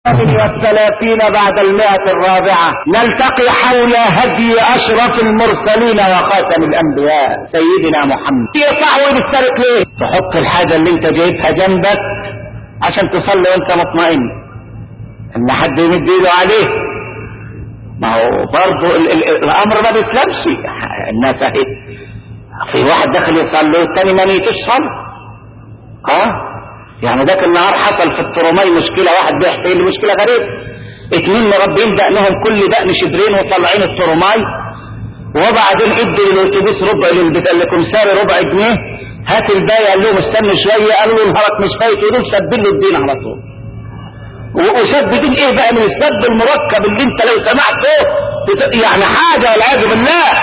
والثلاثين بعد المئة الرابعة نلتقي حول هدي أشرف المرسلين وخاتم الأنبياء سيدنا محمد يقع ويسترك ليه تحط الحاجة اللي انت جايبها جنبك عشان تصلي وانت مطمئن ان حد يمد ايده عليه ما هو برضه ال ال الامر ما بيسلمش الناس اهي في واحد داخل يصلي والتاني ما نيتش صلي اه يعني ذاك النهار حصل في الطرمي مشكلة واحد بيحكي لي مشكلة غريبة اتنين مربين دقنهم كل دقن شبرين وطلعين الطرمي وبعدين ادوا للاتوبيس ربع للكمساري ربع جنيه هات الباقي قال لهم استنوا شوية قالوا له نهارك مش فايت ودول سبين له الدين على طول وسب دين ايه بقى من السب المركب اللي انت لو سمعته يعني حاجة والعياذ بالله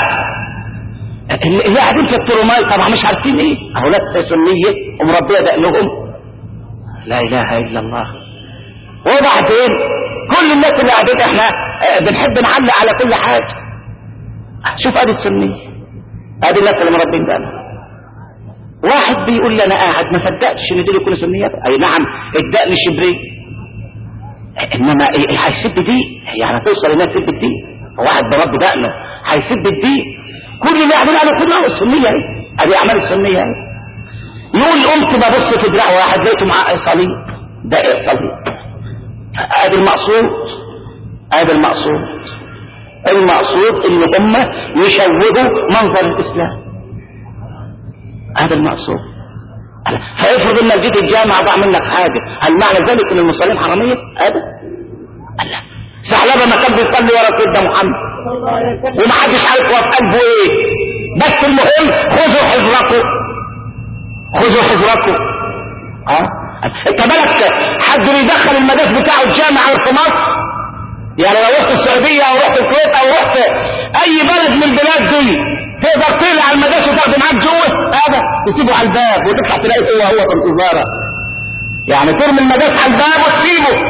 اللي قاعدين في الطرماي طبعا مش عارفين ايه اولاد سنية ومربية دقنهم لا اله الا الله وبعدين كل الناس اللي قاعدين احنا بنحب نعلق على كل حاجة شوف ادي السنية ادي الناس اللي مربين ده واحد بيقول لي انا قاعد ما صدقتش ان دول يكونوا سنية اي نعم الدقن شبري انما اللي هيسب دي يعني توصل انها تسب الدين واحد برب دقنه هيسب الدين كل اللي قاعدين على كله السنية اهي ادي اعمال السنية اهي يقول قمت ببص في دراع واحد لقيته معاه صليب ده ايه صليب ادي المقصود ادي المقصود المقصود ان هم يشوهوا منظر الاسلام هذا المقصود فافرض ان جيت الجامعة ضاع منك حاجة هل معنى ذلك ان المصلين حرامية هذا لا ثعلبة ما كان بيصلي ورا سيدنا محمد ومحدش عارف هو في قلبه ايه بس المهم خذوا حذركم خذوا حذركم اه انت بالك حد بيدخل المدارس بتاعه الجامعة في مصر يعني لو رحت السعودية او رحت الكويت او رحت اي بلد من البلاد دي تقدر تقلع المدارس وتاخده معاك جوه هذا تسيبه على الباب وتطلع تلاقيه هو هو في الانتظارة يعني ترمي المدارس على الباب وتسيبه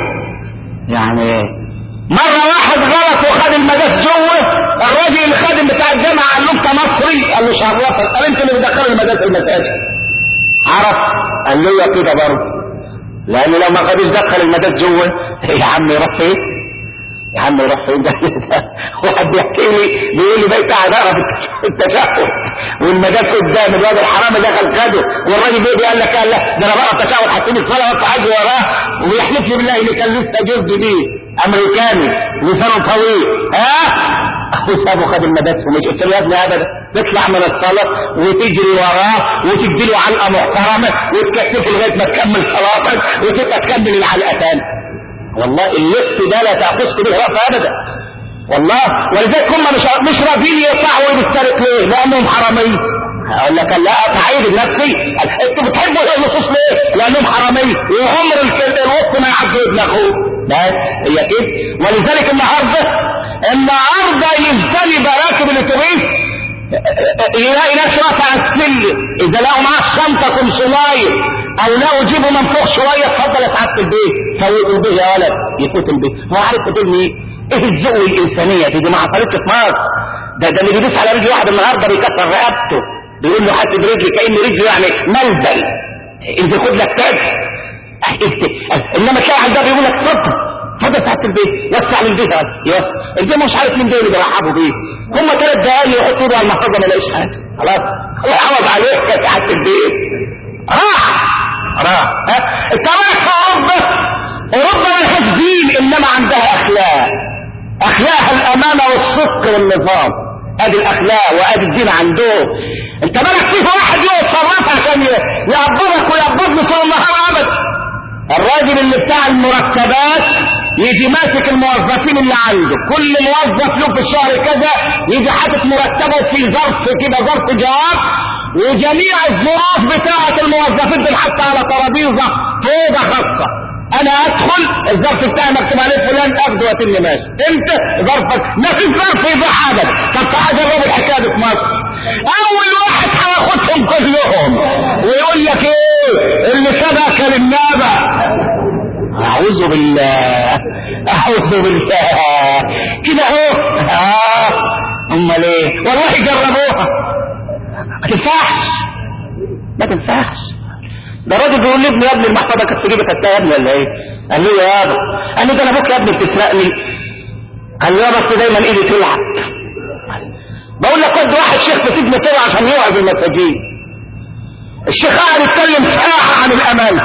يعني مرة واحد غلط وخد المدارس جوه الراجل الخادم بتاع الجامعة قال له انت مصري قال له شرفك قال انت اللي بتدخل المدارس المساجد عرف قال له كده برضه لانه لو ما خدش دخل المدارس جوه يا عم يروح فين يا عم يروح فين ده واحد بيحكي لي بيقول لي بقيت قاعد اقرا في التشهد والمدارس قدام الواد الحرامي دخل خده والراجل بيقول قال لك قال لا ده انا بقرا التشهد حاطين الصلاه وقت عاجي وراه ويحلف لي بالله اللي كان لسه جزء بيه امريكاني لسانه طويل ها وسابه خد المدارس ومش قلت له يا ابني ابدا تطلع من الصلاه وتجري وراه وتديله علقه محترمه وتكتفه لغايه ما تكمل صلاتك وتبقى تكمل العلقه تاني والله اللبس ده لا تاخذك به رأس ابدا والله ولذلك هم مش مش راضيين يطلعوا بالسرق ليه؟ لانهم حراميه اقول لك لا تعيد النفسي انتوا بتحبوا النصوص ليه؟ لانهم حراميه وعمر الوسط ما يعدوا ابن اخوه بس هي كده ولذلك النهارده النهارده يجتنب راكب الاتوبيس يلاقي ناس رافع السلم اذا لقوا معاه الشنطه كمسلايه او لقوا جيبه منفوخ شويه اتفضل يا سعاده البيت فوتوا به يا ولد يفوت البيت هو عارف تقول ايه؟ ايه الذوق الانسانيه دي, دي ما حصلتش في مصر ده ده اللي بيدوس على رجل واحد النهارده بيكسر رقبته بيقول له حاسب رجلي كان رجله يعني ملبل انت خد لك تاج انما تلاقي عندها بيقول لك اتفضل اتفضل سعاده البيت وسع للبيت يوسع البيت مش عارف مين دول اللي بيرحبوا بيه هم ثلاث دقايق يحطوا ايده على المحفظه ما يلاقيش حاجه خلاص هو عوض عليك يا سعاده البيت راح راح ها انت رايح في اوروبا اوروبا مالهاش دين انما عندها اخلاق اخلاقها الامانه والصدق والنظام ادي الاخلاق وادي الدين عندهم انت مالك فيه واحد يقف صراف عشان يقبضك ويقبضني طول النهار ابدا الراجل اللي بتاع المرتبات يجي ماسك الموظفين اللي عنده كل موظف له في الشهر كذا يجي حاطط مرتبه في ظرف كده ظرف جواب وجميع الظروف بتاعة الموظفين تنحط على ترابيزه فوضى خاصه انا ادخل الظرف بتاعي مكتوب عليه فلان اخده واتم ماشي انت ظرفك ما في ظرف يضح ابدا طب تعال جرب الحكايه دي في مصر اول واحد هياخدهم كلهم ويقول لك ايه اللي سبق للنابع اعوذ بالله اعوذ بالله كده اهو اه امال ايه والله جربوها ما تنفعش ما تنفعش ده راجل بيقول لابني يا ابني المحفظه كانت تجيبك انت يا ابني ولا ايه قال له يا ابا قال له ده انا ابوك يا ابني بتسرقني قال له يا بس دايما ايدي تلعب بقول لك ود واحد شيخ في سجن كده عشان يوعظ المساجين الشيخ قاعد يتكلم ساعة عن الأمان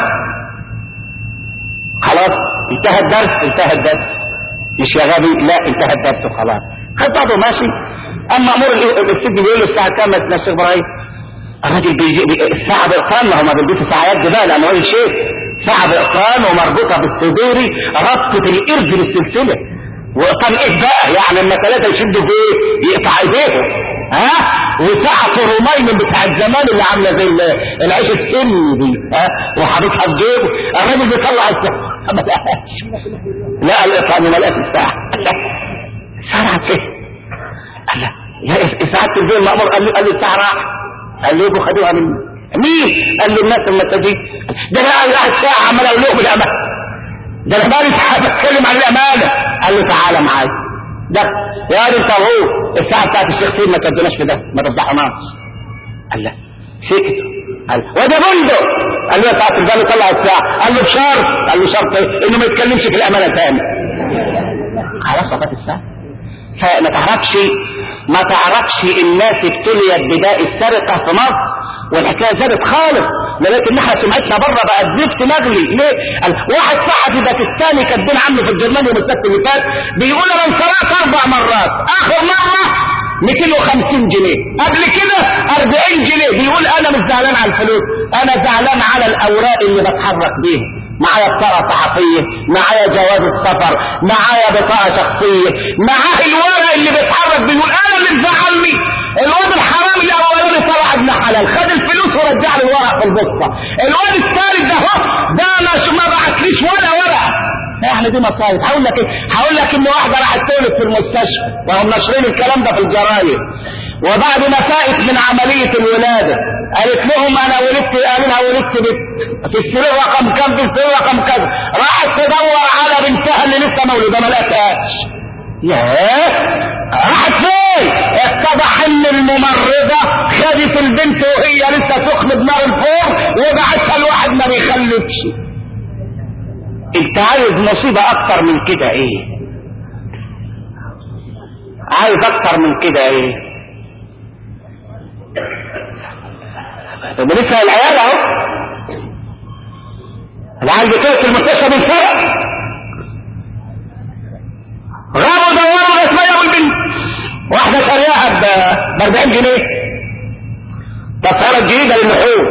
خلاص انتهى الدرس انتهى الدرس مش يا غبي لا انتهى الدرس وخلاص خد بعضه ماشي اما امور السجن بيقول له الساعة كام يا شيخ ابراهيم الراجل بيجي بي... الساعة بإقران ما هو ما بيلبسوا ساعات دي بقى لأنه راجل شيخ ساعة بإقران ومربوطة بالسدوري ربطة القرد للسلسلة وإقام إيه بقى يعني لما ثلاثة يشدوا في إيه يقطع إيديهم ها وساعة رومين بتاع الزمان اللي عاملة زي العيش السني دي ها وحاططها في جيبه الراجل بيطلع الساعة ما لقاش لا الإقامة ما لقاش الساعة لا سرعت إيه قال لا يا ساعة البيت المأمور قال له قال له الساعة راح قال له خدوها من مين قال له الناس المساجين ده انا قاعد ساعه عمال اقول لهم الامانه ده انا بقالي ساعه بتكلم عن الامانه قال له تعالى معايا ده يا دي انت هو الساعه بتاعت الشيخ فين ما تديناش في ده ما تفضحناش قال لا سكت قال وده بندق قال له يا ساعه الجامع طلع الساعه قال له بشرط قال له شرط ايه انه ما يتكلمش في الامانه تاني خلاص وقت الساعه فما تعرفش ما تعرفش الناس ابتليت بداء السرقة في مصر والحكاية زادت خالص لغايه ان احنا سمعتنا بره بقى زفت مغلي ليه؟ واحد صحفي باكستاني كاتبين عنه في الجرنال يوم السبت اللي فات بيقول انا انصرفت اربع مرات اخر مره 250 جنيه قبل كده 40 جنيه بيقول انا مش زعلان على الفلوس انا زعلان على الاوراق اللي بتحرك بيها معايا بطاقة صحفية معايا جواز السفر معايا بطاقة شخصية معاه الورق اللي بيتحرك بيقول انا اللي مزعلني الواد الحرام اللي اولاني طلع ابن حلال خد الفلوس ورجع لي الورق في البسطة الواد الثالث ده هو ده مش ما بعتليش ولا ورق احنا دي مصايب هقول لك ايه هقول لك ان واحده راحت تولد في المستشفى وهم ناشرين الكلام ده في الجرايد وبعد ما فاقت من عمليه الولاده قالت لهم انا ولدت قالوا لها ولدت بنت في السرير رقم كام في السرير رقم كذا راحت تدور على بنتها اللي لسه مولوده ما لقتهاش ياه راحت فين اتضح ان الممرضه خدت البنت وهي لسه سخن بنار الفور وبعتها لواحد ما بيخلفش انت عايز مصيبه اكتر من كده ايه عايز اكتر من كده ايه طب لسه العيال اهو العيال بتوع في المستشفى بالفرق غابوا دوروا لغايه ما يلاقوا البنت واحده شارياها ب 40 جنيه طفره جديده للحوم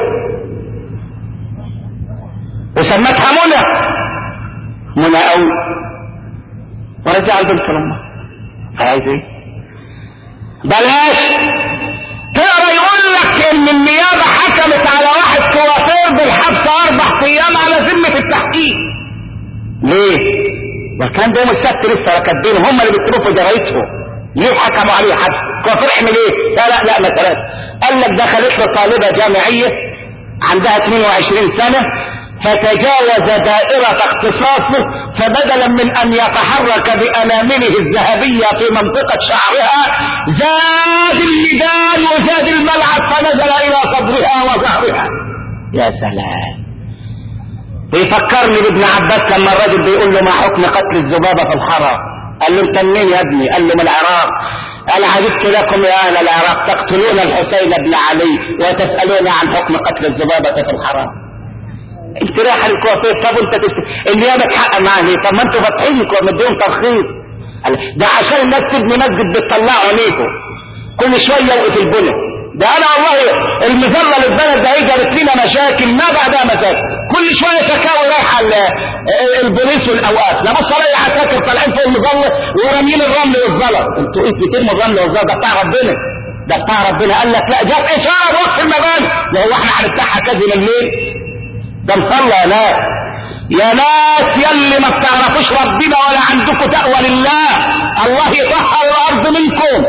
وسمتها منى منى قوي ورجع البنت لامها عايز ايه بلاش تقرا يقول لك ان النيابه حكمت على واحد كوافير بالحبس اربع ايام على ذمه التحقيق ليه والكلام ده يوم السبت لسه كاتبينه هم اللي بيكتبوا في جرايدهم ليه حكموا عليه حبس كوافير اعمل ايه لا لا لا ما تلاش قال لك دخلت له طالبه جامعيه عندها 22 سنه فتجاوز دائرة اختصاصه فبدلا من ان يتحرك بانامله الذهبية في منطقة شعرها زاد الميدان وزاد الملعب فنزل الى صدرها وظهرها يا سلام بيفكرني بابن عباس لما الراجل بيقول له ما حكم قتل الذبابة في الحرم قال له انت منين يا ابني قال له من العراق قال عجبت لكم يا اهل العراق تقتلون الحسين بن علي وتسألون عن حكم قتل الذبابة في الحرم انت رايح الكوافير طب انت تشت... النيابه تحقق معاه ليه؟ طب ما انتوا فاتحين مديهم ترخيص ده عشان الناس تبني مسجد بتطلعوا عينيكم كل شويه يوقف البنى ده انا والله المظله اللي البلد ده هي جابت لنا مشاكل ما بعدها مشاكل كل شويه شكاوي رايحه البوليس والاوقاف لا بص الاقي عساكر طالعين فوق المظله وراميين الرمل والزلط انتوا ايه بترموا الرمل والزلط ده بتاع ربنا ده بتاع ربنا قال لك لا جاب اشاره بوقت المباني لو احنا هنفتحها كذب الليل ده مصلى يا ناس يا ناس يلي ما بتعرفوش ربنا ولا عندكم تقوى لله الله يطهر الارض منكم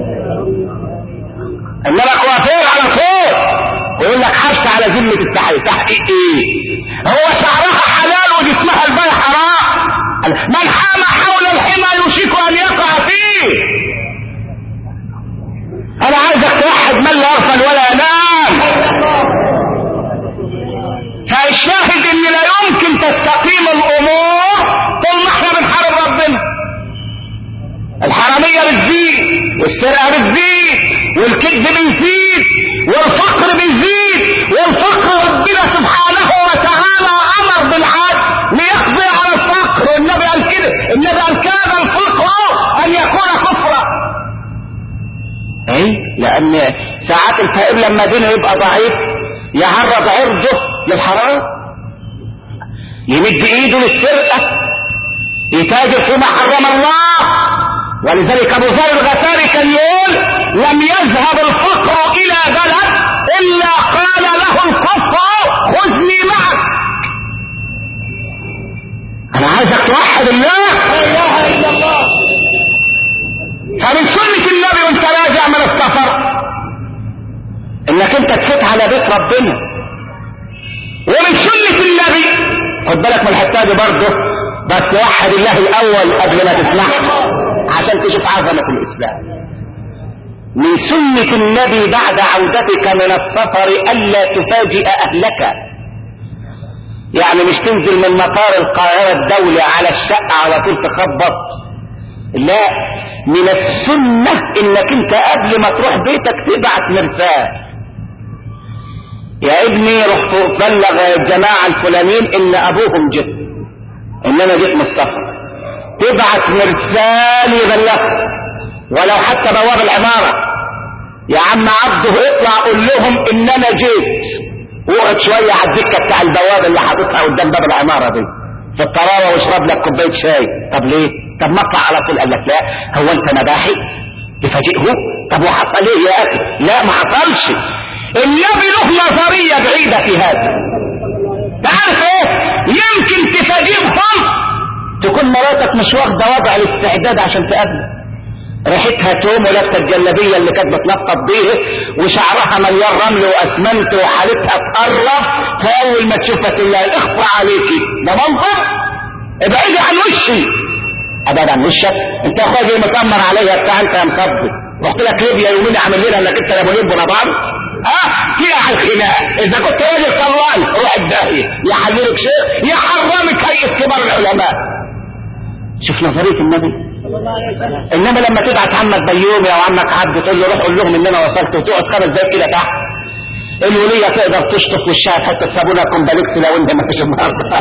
انما كوافير على فوق ويقول لك حبس على ذمة التحقيق تحقيق ايه هو شعرها حلال وجسمها البال حرام من حام حول الحمى يوشك ان يقع فيه انا عايزك توحد من لا يغفل ولا ينام فالشاهد ان لا يمكن تستقيم الامور بتزيد والسرقة بتزيد والكذب بيزيد والفقر بيزيد والفقر ربنا سبحانه وتعالى امر بالعدل ليقضي على الفقر والنبي قال كده النبي قال كان الفقر ان يكون كفرا اي لان ساعات الفقير لما دينه يبقى ضعيف يعرض عرضه للحرام يمد ايده للسرقه يتاجر فيما حرم الله ولذلك ابو ذر الغفاري كان يقول لم يذهب الفقر الى بلد الا قال له الكفر خذني معك انا عايزك توحد الله لا اله الا الله فمن سنة النبي وانت راجع من السفر انك انت تفوت على بيت ربنا ومن سنة النبي خد بالك من الحته دي برضه بس وحد الله الاول قبل ما تسمعها عشان تشوف عظمة الاسلام من سنة النبي بعد عودتك من السفر الا تفاجئ اهلك يعني مش تنزل من مطار القاهرة الدولي على الشقة على طول تخبط لا من السنة انك انت قبل ما تروح بيتك تبعت مرسال يا ابني رحت بلغ الجماعة الفلانيين ان ابوهم جه ان انا جيت من السفر تبعت مرسال يبلغ ولو حتى بواب العمارة يا عم عبده اطلع قول لهم ان انا جيت واقعد شوية على الدكة بتاع البوابة اللي حاططها قدام باب العمارة دي في الطراوة واشرب لك كوباية شاي طب ليه طب ما اطلع على طول قال لك لا هو انت مباحث تفاجئه طب وحصل ايه يا اخي لا ما حصلش النبي له نظرية بعيدة في هذا تعرف ايه يمكن تفاجئهم تكون مراتك مش واخدة وضع الاستعداد عشان تقابله ريحتها توم ولابسه الجلابيه اللي كانت بتنفض بيه وشعرها مليان رمل واسمنت وحالتها تقرف فاول ما تشوفها تقول لها اخفى عليكي ده منظر ابعدي عن وشي ابعد عن وشك انت يا اخويا جاي مكمر عليا بتاع انت يا مصدق رحت لك ليبيا يومين عامل لنا انك انت يا ابو ليب بعض اه كده على الخناق اذا كنت راجل صلاني روح الداهيه يحللك شيء يحرمك هيئه كبار العلماء شوف نظريه النبي صلى الله عليه وسلم انما لما تبعت عمك بيومي او عمك عبد تقول له روح قول لهم ان انا وصلت وتقعد خمس دقايق كده تحت الولية تقدر تشطف وشها في حتة صابونة كومباليكس لو انت ما فيش النهارده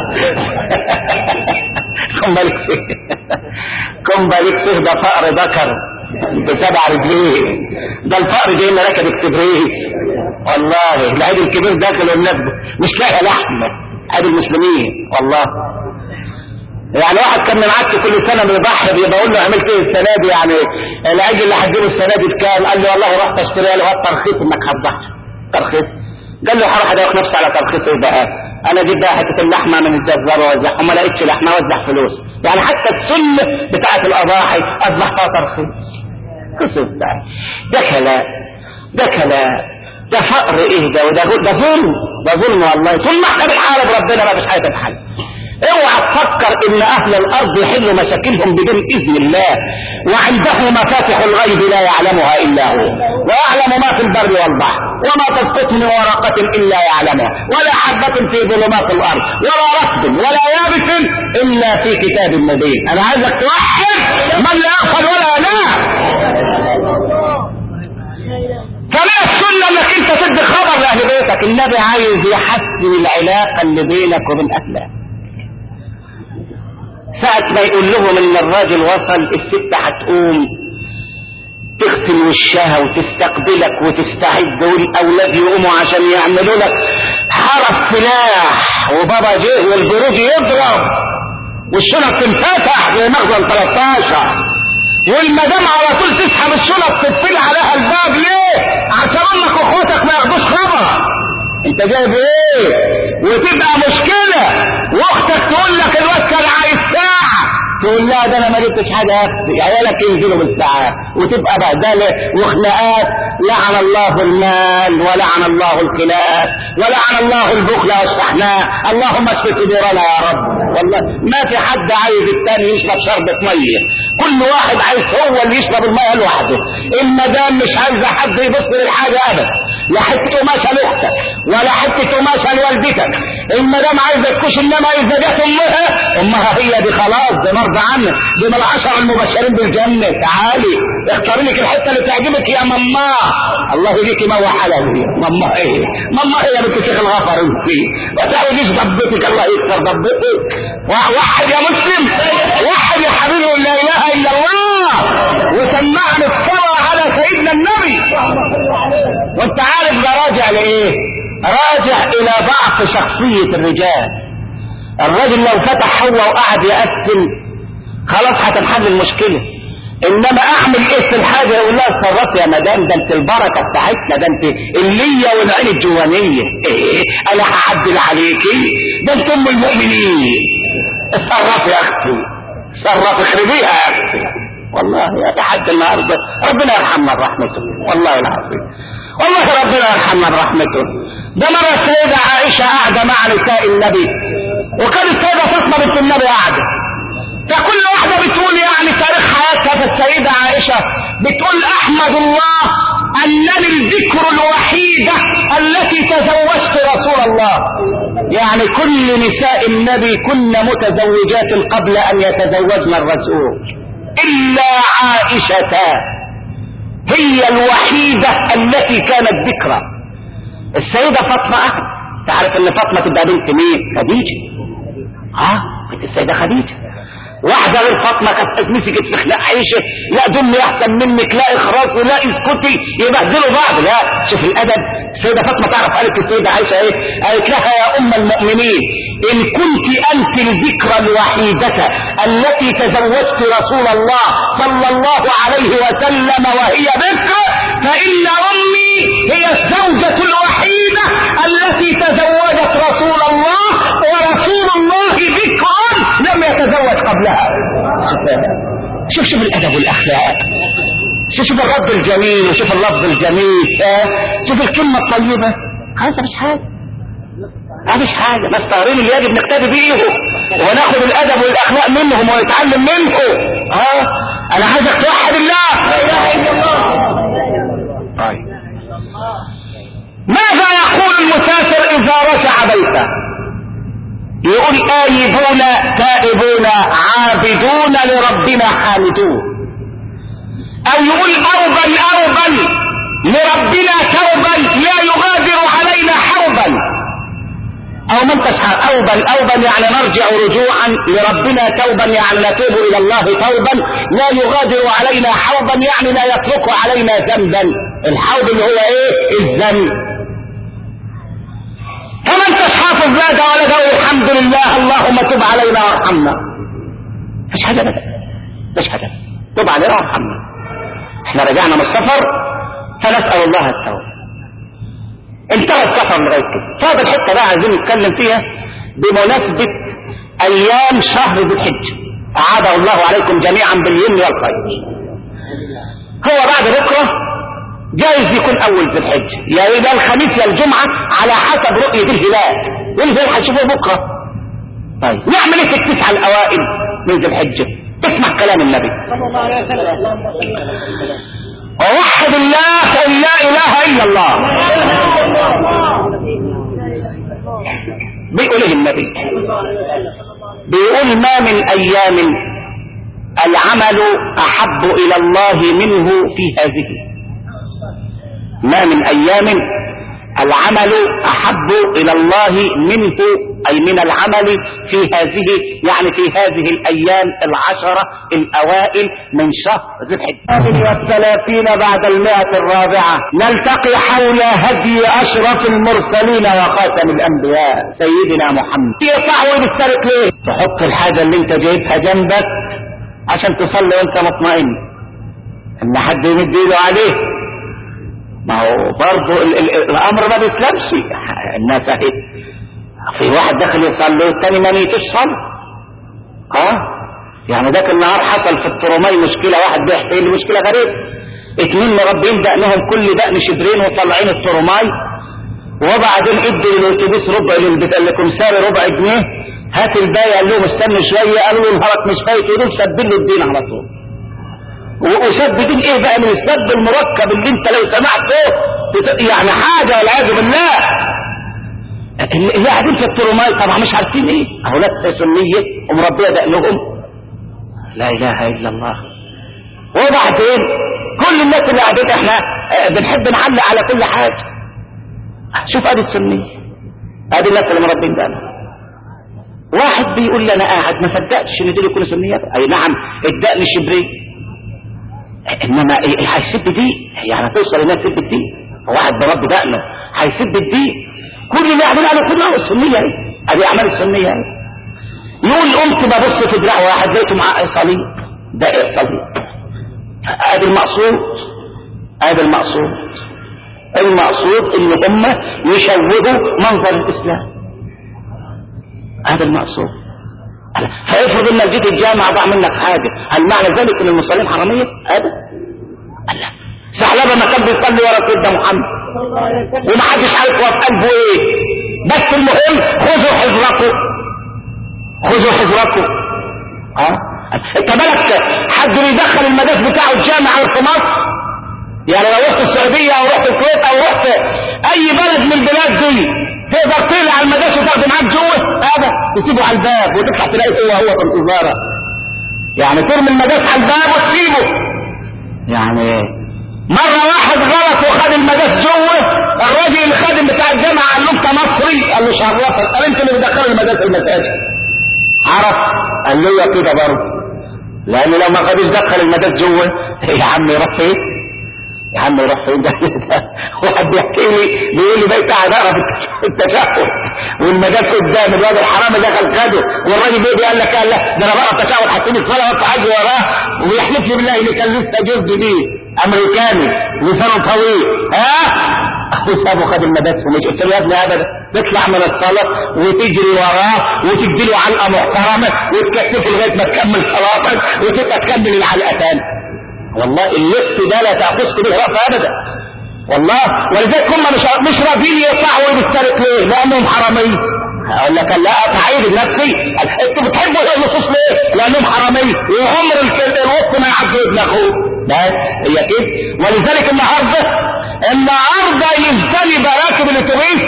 كومباليكس كومباليكس ده فقر ذكر بسبع رجليه ده الفقر جاي لنا راكب الكبريت والله العيد الكبير داخل الناس مش لاقي لحم عيد المسلمين والله يعني واحد كان معاك كل سنه بيضحي بيقول له عملت ايه السنه دي يعني العيد اللي هتجيبه السنه دي بكام؟ قال لي والله رحت اشتري له الترخيص انك هتضحي ترخيص قال له هروح ادوخ نفسي على ترخيص ايه بقى؟ انا جيب بقى حته اللحمه من الجزار واوزعها وما لقيتش لحمه اوزع فلوس يعني حتى السنه بتاعت الاضاحي اصبح فيها ترخيص قصص بقى ده كلام ده كلام ده فقر ايه ده وده ده ظلم ده ظلم والله طول ما احنا بنحارب ربنا ما فيش حاجه تتحل اوعى تفكر ان اهل الارض يحلوا مشاكلهم بدون اذن الله وعنده مفاتح الغيب لا يعلمها الا هو ويعلم ما في البر والبحر وما تسقط من ورقة الا يعلمها ولا حبة في ظلمات الارض ولا رطب ولا يابس الا في كتاب مبين انا عايزك توحد من لا يغفل ولا ينام كمان السنة انك انت تدي خبر لاهل بيتك النبي عايز يحسن العلاقة اللي بينك وبين اهلك ساعة ما يقول لهم ان الراجل وصل الست هتقوم تغسل وشها وتستقبلك وتستعد والاولاد يقوموا عشان يعملوا لك حرس سلاح وبابا جه والبروج يضرب والشنط تنفتح زي مخزن 13 والمدام على طول تسحب الشنط تقفل عليها الباب ليه؟ عشان امك واخواتك ما ياخدوش خبر انت جايب ايه؟ وتبقى مشكلة واختك تقول لك الواد كان عايز ساعة تقول لا ده انا ما جبتش حاجة يا اختي عيالك ينزلوا بالساعات وتبقى بهدلة وخناقات لعن الله المال ولعن الله الخلاف ولعن الله البخل والشحناء اللهم اشف صدورنا يا رب والله ما في حد عايز التاني يشرب شربة مية كل واحد عايز هو اللي يشرب المية لوحده المدام مش عايزة حد يبص للحاجة ابدا لا حتة قماشة لاختك ولا حتة قماشة لوالدتك المدام عايزه تكوش انما اذا جت امها امها هي دي خلاص دي مرضى عنك دي من العشر المبشرين بالجنه تعالي اختاري لك الحته اللي تعجبك يا ماما الله يجيكي ما حلوي ماما ايه ماما ايه يا بنت شيخ الغفر انت ما تعوديش ضبتك الله يكثر ضبتك وحد يا مسلم وحد يا حبيبي لا اله الا الله وسمعنا الصلاه على سيدنا النبي وانت عارف ده راجع لايه راجع الى ضعف شخصيه الرجال الرجل لو فتح هو وقعد يقسم خلاص هتنحل المشكله انما اعمل ايه في الحاجه يقول لها اتصرفي يا مدام ده انت البركه بتاعتنا ده انت الليه والعين الجوانيه ايه انا هعدل عليكي ده انت ام المؤمنين اتصرفي يا اختي اتصرفي اخربيها يا اختي والله يا تحدي النهارده ربنا يرحمنا برحمته والله العظيم والله ربنا يرحمنا برحمته ده مرة السيدة عائشة قاعدة مع نساء النبي وكان السيدة فاطمة بنت النبي قاعدة فكل واحدة بتقول يعني تاريخ حياتها فالسيدة عائشة بتقول أحمد الله أنني الذكر الوحيدة التي تزوجت رسول الله يعني كل نساء النبي كن متزوجات قبل أن يتزوجن الرسول إلا عائشة هي الوحيدة التي كانت ذكرى السيدة فاطمة أحد تعرف ان فاطمة تبقى بنت مين خديجة ها بنت السيدة خديجة واحدة غير فاطمة كانت مسكت في خلاق عيشة لا دمي احسن منك لا اخراج لا اسكتي يبهدلوا بعض لا شوف الادب السيدة فاطمة تعرف قالت السيدة عائشة ايه قالت لها يا ام المؤمنين ان كنت انت الذكرى الوحيدة التي تزوجت رسول الله صلى الله عليه وسلم وهي بكر فان امي هي الزوجة الوحيدة التي تزوجت رسول الله ورسول الله بكر لم يتزوج قبلها شوف شوف الادب والاخلاق شوف شوف الرد الجميل وشوف اللفظ الجميل شوف الكلمة الطيبة هذا مش حاجة هذا مش حاجة بس طاهرين اللي يجب نقتدي بيهم وناخد الادب والاخلاق منهم ونتعلم منهم اه انا عايزك توحد الله لا اله الا الله طيب ماذا يقول المسافر اذا رجع بيته يقول آيبون تائبون عابدون لربنا حامدون أو يقول أوبا أوبا لربنا توبا لا يغادر علينا حوبا أو من تشعر أوبا أوبا يعني نرجع رجوعا لربنا توبا يعني نتوب إلى الله توبا لا يغادر علينا حوبا يعني لا يترك علينا ذنبا الحوب اللي هو إيه الذنب فمن تشحاف الزاد ولا قول الحمد لله اللهم تب علينا وارحمنا مش حاجة ابدا مش حاجة تب علينا وارحمنا احنا رجعنا من السفر فنسأل الله التوبة انتهى السفر لغاية كده فاضل حتة بقى عايزين نتكلم فيها بمناسبة ايام شهر ذي الحجة اعاده الله عليكم جميعا باليمن والخير هو بعد بكره جايز يكون اول ذي الحجة يا يبقى الخميس يا الجمعة على حسب رؤية الهلال والهلال هنشوفه بكرة طيب نعمل ايه في التسعة الاوائل من ذي الحجة اسمع كلام النبي صلى الله عليه وسلم ووحد الله قل لا اله الا الله بيقول ايه النبي بيقول ما من ايام العمل احب الى الله منه في هذه ما من ايام العمل احب الى الله منه اي من العمل في هذه يعني في هذه الايام العشرة الاوائل من شهر ذي الحجة والثلاثين بعد المئة الرابعة نلتقي حول هدي اشرف المرسلين وخاتم الانبياء سيدنا محمد يقطع ويبسترك ليه تحط الحاجة اللي انت جايبها جنبك عشان تصلي وانت مطمئن ان حد يمد ايده عليه ما هو برضه ال- ال- الامر ما بيسلمش الناس اهي في واحد داخل يصلي والتاني ما نيتوش صلاه اه يعني ذاك النهار حصل في الترمي مشكله واحد بيحكي لي مشكله غريبه اتنين مربين دقنهم كل دقن شبرين وطالعين الترمي وبعدين ادوا للاتوبيس ربع للبتاع الكمساري ربع جنيه هات الباقي قال لهم استنوا شويه قالوا له نهارك مش فايت ودول سبين له الدين على طول وسب دين ايه بقى من السب المركب اللي انت لو سمعته بت- يعني حاجه والعياذ بالله اللي قاعدين في الترماي طبعا مش عارفين ايه اهو ناس سنيه ومربيه دقنهم لا اله الا الله وبعدين كل الناس اللي قاعدين احنا آه، بنحب نعلق على كل حاجه شوف ادي السنيه ادي الناس اللي مربين دقنهم واحد بيقول لي انا قاعد ما صدقتش ان دول يكونوا سنيات اي نعم الدقن شبري انما ايه إيه هيسب دي يعني توصل انها تسب الدين واحد برب دقنه هيسب الدين كل اللي قاعدين على كلها السنيه اهي ادي اعمال السنيه اهي يقول قمت ببص في دراع واحد لقيته معاه صليب ده ايه صليب ادي المقصود ادي المقصود المقصود ان هم يشوهوا منظر الاسلام هذا المقصود فيفرض انك جيت الجامعة ضاع منك حاجة هل معنى ذلك ان المصلين حرامية هذا لا ثعلبة ما كان بيصلي ورا سيدنا محمد ومحدش عارف هو في قلبه ايه بس المهم خذوا حذركم خذوا حذركم اه انت بالك حد بيدخل المداس بتاعه الجامعة في مصر يعني لو رحت السعودية او رحت الكويت او رحت اي بلد من البلاد دي تقدر تقلع المداس وتاخده معاك جوه هذا تسيبه على الباب وتطلع تلاقي هو هو في الإزارة يعني ترمي المداس على الباب وتسيبه يعني مرة واحد غلط وخد المداس جوه الراجل الخادم بتاع الجامعة قال له انت مصري قال له شرفك قال انت اللي بتدخل المداس المساجد عرف قال له كده برضه لان لو ما خدش دخل المداس جوه يا عم يروح فين يا عم يروح فين ده واحد بيحكي لي بيقول لي بيت عذارة في التشهد والمجال قدام الواد الحرامي دخل خده والراجل بيجي قال لك قال لا ده انا بقى التشهد حاطين الصلاه وقف عجل وراه ويحلف لي بالله اللي كان لسه جوز جديد امريكاني لسانه طويل ها اخو سابه خد المدرسه ومش قلت له يا ابني ابدا تطلع من الصلاه وتجري وراه وتدي له علقه محترمه وتكتفه لغايه ما تكمل صلاتك وتبقى تكمل العلقه تاني والله اللبس ده لا تأخذك به رأس أبدا والله ولذلك هم مش مش راضيين يطلعوا بالسرق ليه؟ لأنهم حرامية اقول لك لا تعيد نفسي انتوا بتحبوا النصوص ليه؟ لانهم حرامية وعمر الوسط ما يعدوا ابن اخوه بس هي كده ولذلك النهارده النهارده يجتنب راكب الاتوبيس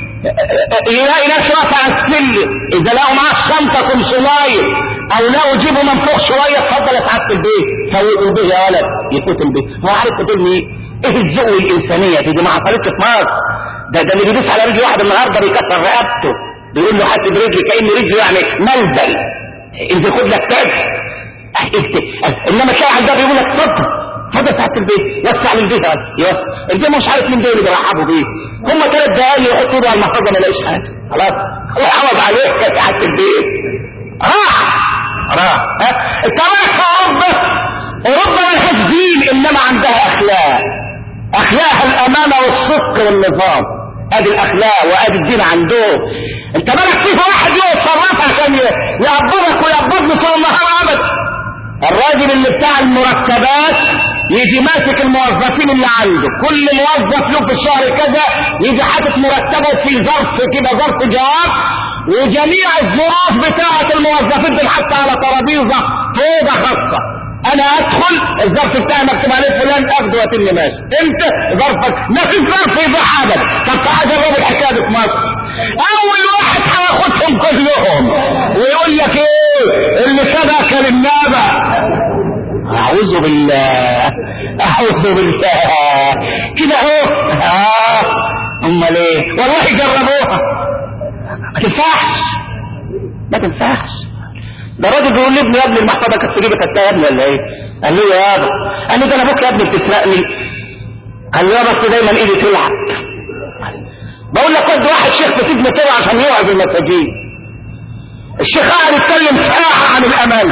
يلاقي ناس رافع السلم اذا لقوا معاه شنطه كمسلايه او لقوا جيبه منفوخ شويه اتفضل يا سعاده البيت فوتوا البيت يا ولد يفوت البيت هو عارف تقول ايه؟ ايه الذوق الانسانيه دي, دي ما حصلتش في مصر ده ده اللي بيدوس على رجل واحد النهارده بيكسر رقبته بيقول له حاسب رجلي كان رجله يعني ملبل انت خد لك تاج انما تلاقي على الباب يقول لك اتفضل اتفضل ساعة البيت وسع للبيت يوسع انت مش عارف مين دول اللي بيرحبوا بيه هم ثلاث دقايق يحطوا ايده على المحفظه ما يلاقيش حاجه خلاص هو عوض عليك يا ساعة البيت راح راح ها انت رايح في اوروبا اوروبا ملهاش دين انما عندها اخلاق اخلاقها الامانه والصدق والنظام ادي الاخلاق وادي الدين عندهم انت مالك فيه واحد يقف صراف عشان يقبضك ويقبضني طول النهار ابدا الراجل اللي بتاع المرتبات يجي ماسك الموظفين اللي عنده كل موظف له في الشهر كذا يجي حاطط مرتبه في ظرف كده ظرف جواب وجميع الظروف بتاعة الموظفين بنحط على ترابيزة فوضى خاصة انا ادخل الظرف بتاعي مكتوب عليه فلان اخده واتم ماشي انت ظرفك ما في ظرف يضيع ابدا طب تعال جرب الحكايه دي في مصر اول واحد هياخدهم كلهم ويقول لك ايه اللي سبق للنابع اعوذ بالله اعوذ بالله كده اهو اه امال ايه والله جربوها ما تنفعش ما تنفعش ده راجل بيقول لي ابني يا ابني المحفظه كانت تجيبك انت يا ابني ولا ايه؟ قال لي يا ابا قال لي ده انا ابوك يا ابني بتسرقني قال لي يا بس دايما ايدي تلعب بقول لك قد واحد شيخ في سجن كده عشان يوعظ المساجين الشيخ قاعد يتكلم ساعه عن الامان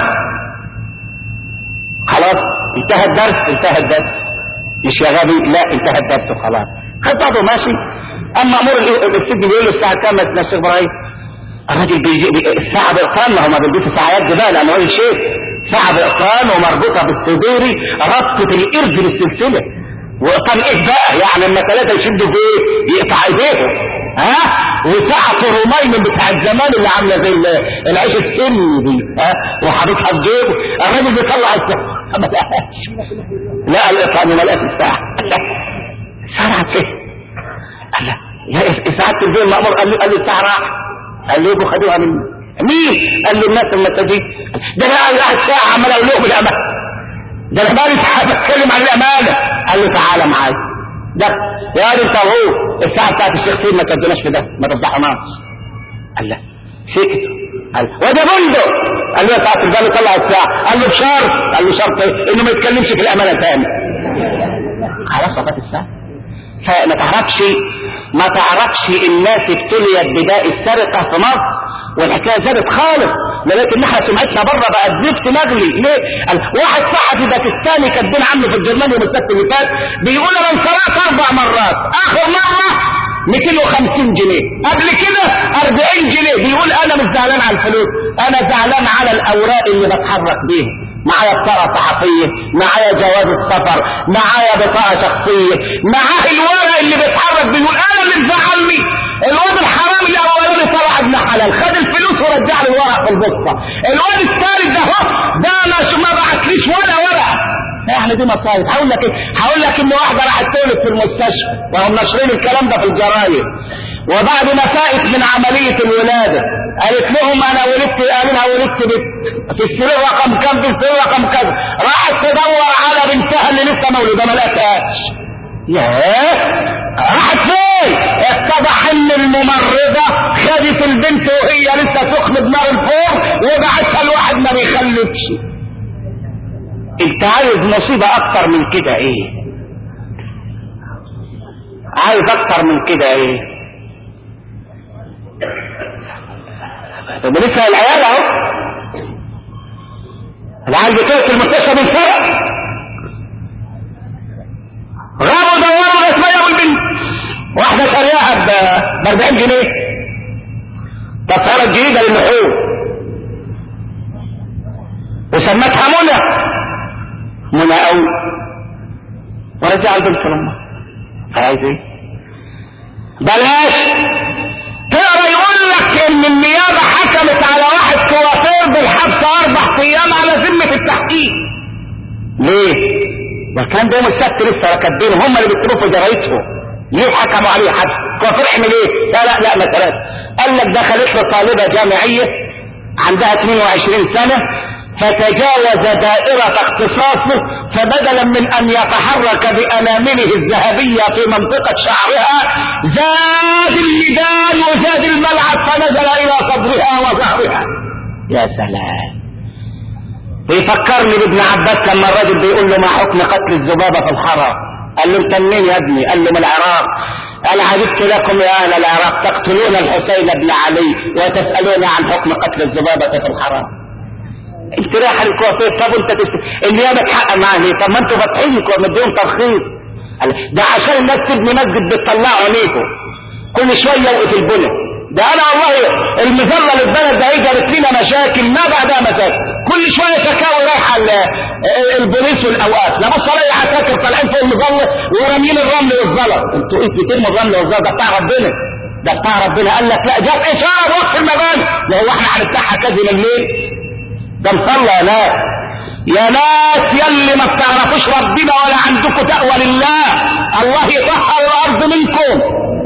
خلاص انتهى الدرس انتهى الدرس مش يا غبي لا انتهى الدرس وخلاص خد بعضه ماشي اما امور السجن بيقول له الساعه كام يا شيخ ابراهيم الراجل بيجي بي... الساعة بإقام ما هما بيلبسوا ساعات بقى لأنه هو شيء ساعة بإقام ومربوطة بالصدوري ربطة القرد بالسلسلة وإقام إيه بقى يعني لما ثلاثة يشدوا في إيه يقطع إيديهم ها وساعة رومين بتاع الزمان اللي عاملة زي العيش السني دي ها وحاططها في جيبه الراجل بيطلع الساعة ما لقاش لا الإقام ما لقاش الساعة سرعت فيه يا سعادة البيه المأمور قال له قال له الساعة راح قال له يبقوا خدوها مني مين؟ قال له الناس المساجين ده انا قاعد ساعة عمال اقول لهم الامانة ده انا بقالي ساعة بتكلم عن الامانة قال له تعالى معايا ده يا راجل انت وهو الساعة بتاعت الشيخ فين ما تديناش في ده ما تفضحناش قال لا سكت قال وده بندق قال له يا ساعة البال طلع الساعة قال له بشرط قال له شرط ايه؟ انه ما يتكلمش في الامانة تاني خلاص وقت الساعة فما تعرفش ما تعرفش الناس ابتليت بداء السرقة في مصر والحكاية زادت خالص لغايه ان احنا سمعتنا بره بقى زفت مغلي ليه؟ قال واحد صحفي باكستاني كاتبين عنه في الجرنال يوم السبت اللي فات بيقول انا انسرقت اربع مرات اخر مره 250 جنيه قبل كده 40 جنيه بيقول انا مش زعلان على الفلوس انا زعلان على الاوراق اللي بتحرك بيها معايا بطاقة صحفية معايا جواز السفر معايا بطاقة شخصية معاه الورق اللي بيتحرك بيقول انا اللي مزعلني الواد الحرامي الاولاني طلع ابن حلال خد الفلوس ورجع لي الورق في البوسطة الواد الثالث ده هو ده ما ما بعتليش ولا ورق يعني دي مصايب هقول لك ايه هقول لك ان واحده راحت تولد في المستشفى وهم ناشرين الكلام ده في الجرايد وبعد ما فاقت من عمليه الولاده قالت لهم انا ولدت قالوا لها ولدت بنت في السرير رقم كام في السرير رقم كذا راحت تدور على بنتها اللي لسه مولوده ما لقتهاش ياه راحت فين اتضح ان الممرضه خدت البنت وهي لسه سخنه بنار الفور وبعتها لواحد ما بيخلفش انت عايز مصيبة اكتر من كده ايه عايز اكتر من كده ايه طب لسه العيال اهو العيال بتوع في المستشفى من فرق غابوا دوروا لغايه ما جابوا البنت واحده شارياها ب 40 جنيه تذكره جديده للنحور وسمتها منى منى قوي ورجع البنت لامها عايز ايه بلاش تقرا يقول لك ان النيابه حكمت على واحد كوافير بالحبس اربع ايام على ذمه التحقيق ليه ده كان ده يوم السبت لسه كاتبين هم اللي بيكتبوا في جرايدهم ليه حكموا عليه حبس كوافير احمل ايه لا لا لا ما قال لك دخلت له طالبه جامعيه عندها 22 سنه فتجاوز دائرة اختصاصه فبدلا من ان يتحرك بانامله الذهبية في منطقة شعرها زاد الميدان وزاد الملعب فنزل الى صدرها وظهرها يا سلام بيفكرني بابن عباس لما الراجل بيقول له ما حكم قتل الذبابة في الحرم قال له انت منين يا ابني قال له من العراق قال عجبت لكم يا اهل العراق تقتلون الحسين بن علي وتسألون عن حكم قتل الذبابة في الحرم انت رايح الكوافير طب انت تست... النيابه تحقق معاه ليه؟ طب ما انتوا فاتحين مديهم ترخيص ده عشان الناس تبني مسجد بتطلعوا عينيكم كل شويه وقت البنى ده انا والله المظله اللي اتبنت ده هي جابت لنا مشاكل ما بعدها مشاكل كل شويه شكاوي رايحه البوليس والاوقاف لا بص الاقي عساكر طالعين فوق المظله وراميين الرمل والزلط انتوا ايه بترموا الرمل والزلط ده بتاع ربنا ده بتاع ربنا قال لك لا جاب اشاره بوقف المباني وهو احنا هنفتحها كذب الليل ده مصلى يا ناس يا ناس يلي ما بتعرفوش ربنا ولا عندكم تقوى لله الله يطهر الارض منكم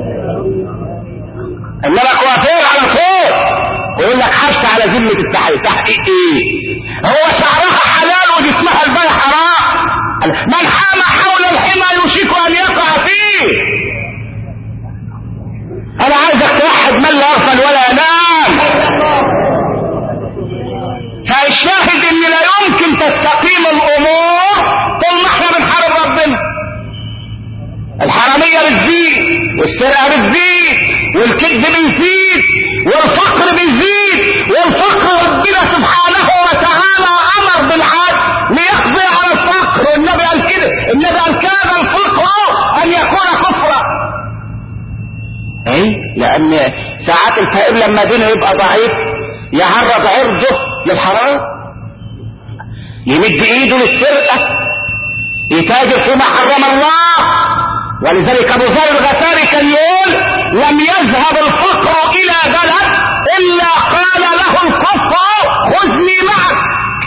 انما كوافير على فوق ويقول لك حبس على ذمة التحقيق تحقيق ايه هو شعرها حلال وجسمها الباقي حرام من حام حول الحمى يوشك ان يقع فيه انا عايزك توحد من لا يغفل ولا ينام فالشاهد ان لا يمكن تستقيم الامور طول ما احنا بنحارب ربنا الحرامية بتزيد والسرقة بتزيد والكذب بيزيد والفقر بيزيد والفقر ربنا سبحانه وتعالى امر بالعدل ليقضي على الفقر والنبي قال كده النبي قال كان الفقر ان يكون كفرا اي لان ساعات الفقير لما دينه يبقى ضعيف يعرض عرضه للحرام يمد ايده للسرقة يتاجر فيما حرم الله ولذلك ابو ذر الغفاري كان يقول لم يذهب الفقر الى بلد الا قال له الكفر خذني معك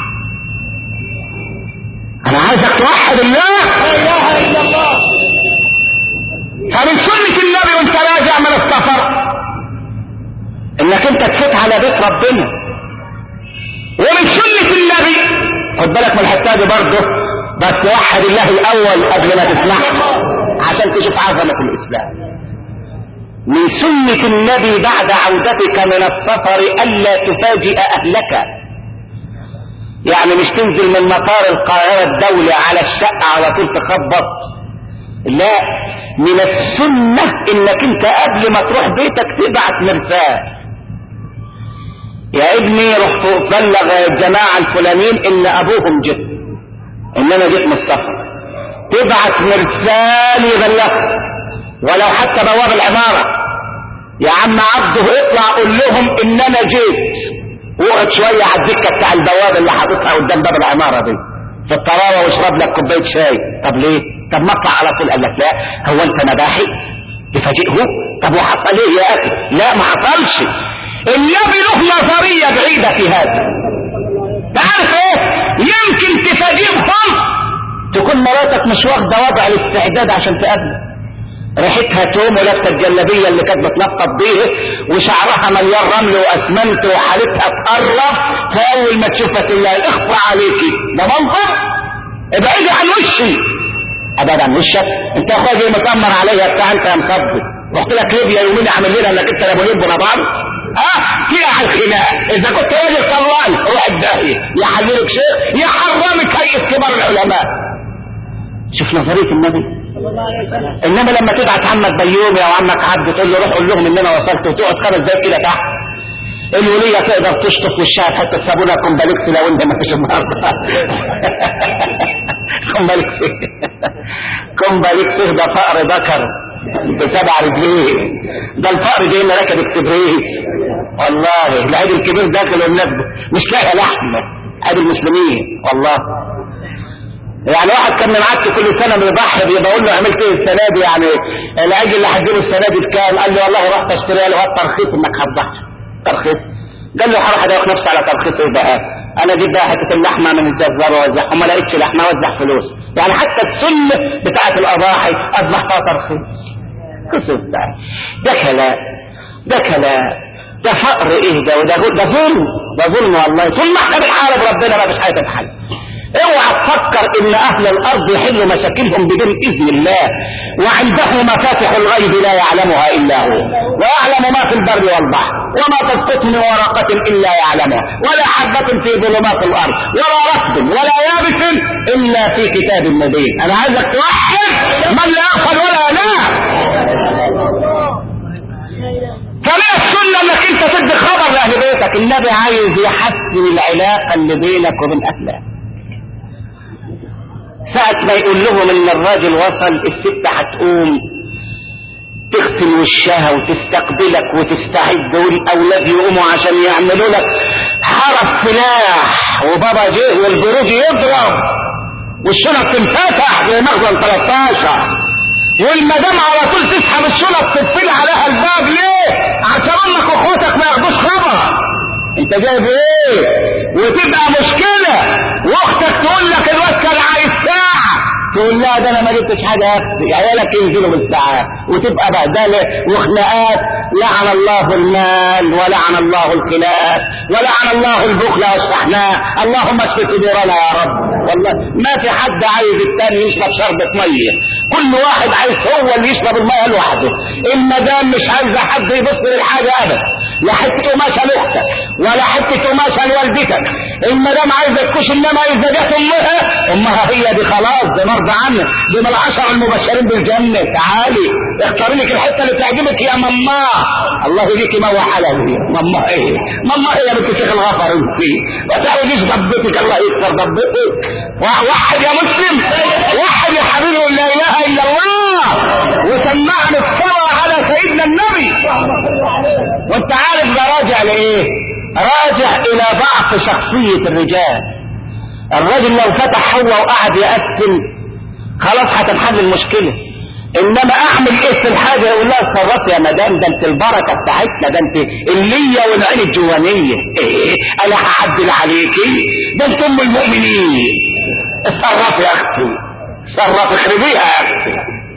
انا عايزك توحد الله لا اله الا الله فمن سنة النبي وانت راجع من السفر انك انت تفوت على بيت ربنا ومن سنة النبي خد بالك من الحته دي برضه بس وحد الله الاول قبل ما تسمعها عشان تشوف عظمة الاسلام من سنة النبي بعد عودتك من السفر الا تفاجئ اهلك يعني مش تنزل من مطار القاهرة الدولي على الشقة على طول تخبط لا من السنة انك انت قبل ما تروح بيتك تبعت مرسال يا ابني روح بلغ الجماعة الفلانيين ان ابوهم جه ان انا جيت من السفر تبعت مرسال يبلغ ولو حتى بواب العمارة يا عم عبده اطلع قول لهم ان انا جيت واقعد شوية على الدكة بتاع البواب اللي حاططها قدام باب العمارة دي في الطراوة واشرب لك كوباية شاي طب ليه طب ما اطلع على طول قال لك لا هو انت مباحث تفاجئه طب وحصل ايه يا اخي لا ما حصلش النبي له نظرية بعيدة في هذا تعرف ايه يمكن تفاجئهم تكون مراتك مش واخدة وضع الاستعداد عشان تقابلك ريحتها توم ولابسه الجلابيه اللي كانت بتنطط بيه وشعرها مليان رمل واسمنت وحالتها تقرف فاول ما تشوفها تقول لها اخفى عليكي ده منظر ابعدي عن وشي ابعد عن وشك انت يا اخويا متامر عليا بتاع انت يا مصدق رحت لك ليبيا يومين عامل لنا انك انت ابو يبنا بعض اه كده على الخناق اذا كنت راجل طوال روح الداهيه يحللك شيء يحرمك هيئه كبار العلماء شوف نظريه النبي انما لما تبعت عمك بيومي او عمك عبد تقول له روح قول لهم ان انا وصلت وتقعد خمس دقايق كده تحت الولية تقدر تشطف وشها حتى صابونة كومباليكس لو انت ما فيش النهارده كومباليكس كومباليكس ده فقر ذكر بسبع رجليه ده الفقر جاي لنا راكب الكبريت والله العيد الكبير داخل والناس مش لاقي لحمه عيد المسلمين والله يعني واحد كان معاك كل سنه بيضحي بيقول له عملت ايه السنه دي يعني العجل اللي هتجيله السنه دي بكام؟ قال لي والله رحت اشتريها له هات ترخيص انك هتضحي ترخيص قال له هروح ادوخ نفسي على ترخيص ايه بقى؟ انا جيت بقى حته اللحمه من الجزار واوزعها وما لقيتش لحمه اوزع فلوس يعني حتى السنه بتاعت الاضاحي اذبح فيها ترخيص قصه ده ده كلام ده كلام ده فقر ايه ده وده ده ظلم ده ظلم والله طول ما احنا بنحارب ربنا ما فيش حاجه تتحل اوعى تفكر ان اهل الارض يحلوا مشاكلهم بدون اذن الله وعنده مفاتح الغيب لا يعلمها الا هو ويعلم ما في البر والبحر وما تسقط من ورقة الا يعلمها ولا حبة في ظلمات الارض ولا رطب ولا يابس الا في كتاب مبين انا عايزك توحد من لا يغفل ولا ينام فما السنة انك انت تدي خبر لاهل بيتك النبي عايز يحسن العلاقة اللي بينك وبين اهلك ساعة ما يقول لهم ان الراجل وصل الست هتقوم تغسل وشها وتستقبلك وتستعد والاولاد يقوموا عشان يعملوا لك حرس سلاح وبابا جه والبروج يضرب والشنط تنفتح زي مخزن 13 والمدام على طول تسحب الشنط تقفل عليها الباب ليه؟ عشان امك واخواتك ما ياخدوش خبر انت جايب ايه؟ وتبقى مشكلة واختك تقول لك الواد كان عايز ساعة تقول لها ده انا ما جبتش حاجة يا اختي عيالك ينزلوا بالساعات وتبقى بهدلة وخناقات لعن الله المال ولعن الله الخلاف ولعن الله البخل والشحناء اللهم اشف صدورنا يا رب والله ما في حد عايز التاني يشرب شربة مية كل واحد عايز هو اللي يشرب المية لوحده المدام مش عايزة حد يبص للحاجة ابدا لا حتة قماشة لاختك ولا حتة قماشة لوالدتك المدام عايزة تكوش انما اذا جت امها امها هي دي خلاص دي مرضى عنك دي من العشرة المبشرين بالجنة تعالي اختاري لك الحتة اللي تعجبك يا ماما الله يديكي ما حلوي ماما ايه ماما ايه يا بنت شيخ الغفر انت وتعاليش ضبتك الله يكسر ضبتك وحد يا مسلم وحد يا حبيبي لا اله الا الله وسمعنا الصلاة على سيدنا النبي وانت عارف ده راجع لايه راجع الى ضعف شخصية الرجال الرجل لو فتح هو وقعد يقسم خلاص هتنحل المشكلة انما اعمل ايه في الحاجة يقول لها اتصرفي يا مدام ده انت البركة بتاعتنا ده انت اللية والعين الجوانية ايه انا هعدل عليكي ده انت ام المؤمنين اتصرفي يا اختي اتصرفي اخربيها يا اختي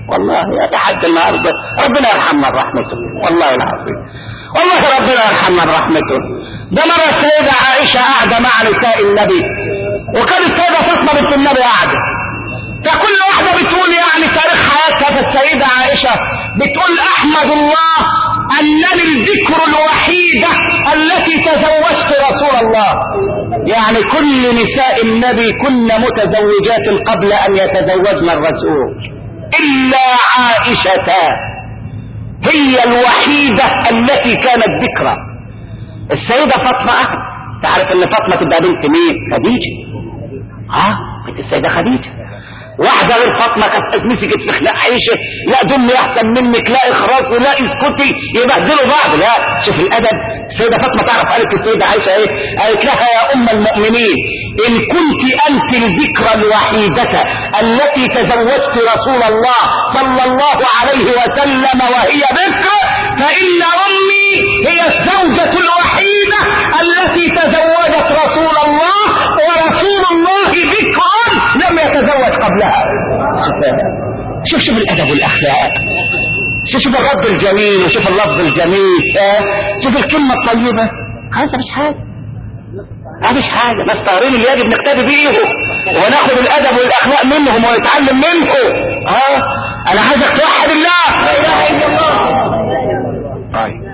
والله يا لحد النهارده ربنا يرحمنا برحمته والله العظيم والله ربنا يرحمنا برحمته ده مرة السيدة عائشة قاعدة مع نساء النبي وكانت السيدة فاطمة بنت النبي قاعدة فكل واحدة بتقول يعني تاريخ حياتها فالسيدة عائشة بتقول أحمد الله أنني الذكر الوحيدة التي تزوجت رسول الله يعني كل نساء النبي كن متزوجات قبل أن يتزوجن الرسول إلا عائشة هي الوحيدة التي كانت ذكرى السيدة فاطمة أحد تعرف ان فاطمة تبقى بنت مين خديجة اه بنت السيدة خديجة واحدة غير فاطمة كانت مسكت في خلاق عيشة لا دمي احسن منك لا اخراج لا اسكتي يبهدلوا بعض لا شوف الادب السيدة فاطمة تعرف قالت السيدة عائشة ايه قالت لها يا ام المؤمنين ان كنت انت الذكرى الوحيدة التي تزوجت رسول الله صلى الله عليه وسلم وهي بكر فان امي هي الزوجة الوحيدة التي تزوجت رسول الله ورسول الله بكر لم يتزوج قبلها شوف شوف الادب والاخلاق شوف شوف الرد الجميل وشوف اللفظ الجميل شوف الكلمة الطيبة هذا مش حاجة هذا مش حاجة ناس طاهرين اللي يجب نقتدي بيهم وناخد الادب والاخلاق منهم ونتعلم منهم اه انا عايزك توحد الله لا اله الا الله طيب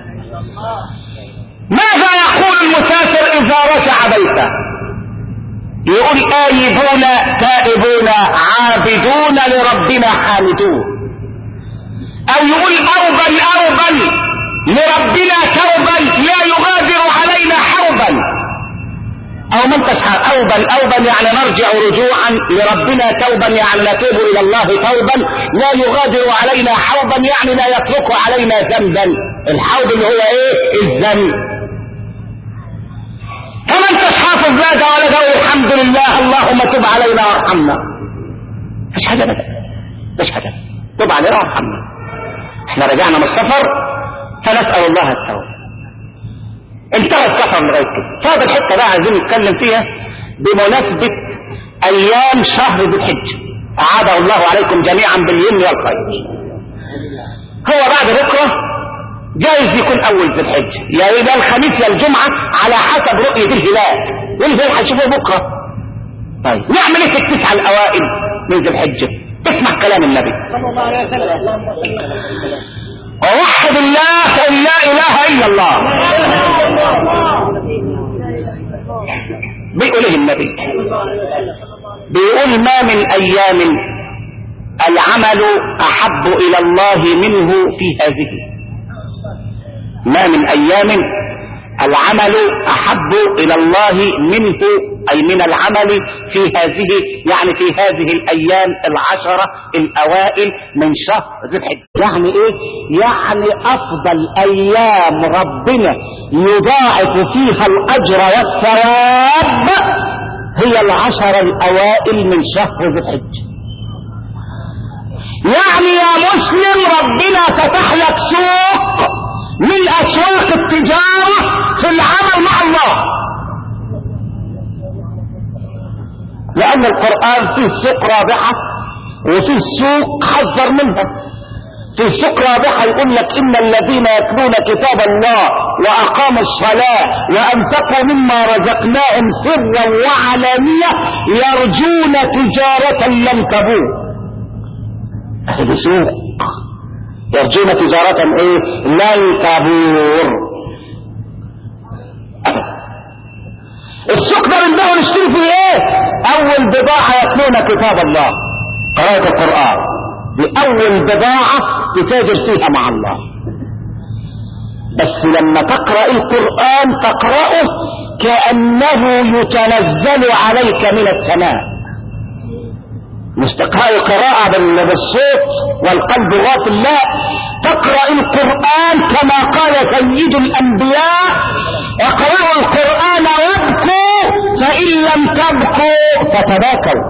ماذا يقول المسافر اذا رجع بيته يقول آيبون تائبون عابدون لربنا حامدون او يقول اوبا اوبا لربنا توبا لا يغادر علينا حوبا او من تشحر اوبا اوبا يعني نرجع رجوعا لربنا توبا يعني نتوب الى الله توبا لا يغادر علينا حوبا يعني لا يترك علينا ذنبا الحوض اللي هو ايه الذنب فمن تشحاف زاد ولده الحمد لله اللهم تب علينا وارحمنا مش حاجه ابدا مش حاجه تب علينا وارحمنا احنا رجعنا من السفر فنسال الله التوبه انتهى السفر لغايه كده فاضل حته بقى عايزين نتكلم فيها بمناسبه ايام شهر ذي الحجه اعاده الله عليكم جميعا باليمن والخير هو بعد بكره جايز يكون اول ذي الحجه يا يبقى الخميس يا الجمعه على حسب رؤيه الهلال والهلال هنشوفه بكره طيب نعمل ايه في التسعه الاوائل من ذي الحجه اسمع كلام النبي صلى الله عليه وسلم ووحد الله قل لا اله الا الله بيقول ايه النبي بيقول ما من ايام العمل احب الى الله منه في هذه ما من ايام العمل احب الى الله منه اي من العمل في هذه يعني في هذه الايام العشرة الاوائل من شهر ذي الحجة يعني ايه يعني افضل ايام ربنا يضاعف فيها الاجر والثواب هي العشر الاوائل من شهر ذي الحجة يعني يا مسلم ربنا فتح لك سوق من اسواق التجارة في العمل مع الله لان القرآن فيه سوق رابحة وفيه سوق حذر منها في سوق رابحة يقول لك ان الذين يتلون كتاب الله واقاموا الصلاة وانفقوا مما رزقناهم سرا وعلانية يرجون تجارة لن تبور هذا سوق يرجون تجارة ايه لن تبور السوق ده بنبيعه ونشتري فيه ايه اول بضاعة يتلون كتاب الله قراءة القرآن دي اول بضاعة تتاجر فيها مع الله بس لما تقرأ القرآن تقرأه كأنه يتنزل عليك من السماء مش تقرأ القراءة بالصوت والقلب غافل لا تقرأ القرآن كما قال سيد الأنبياء اقرأوا القرآن وابكوا فإن لم تبكوا فتباكوا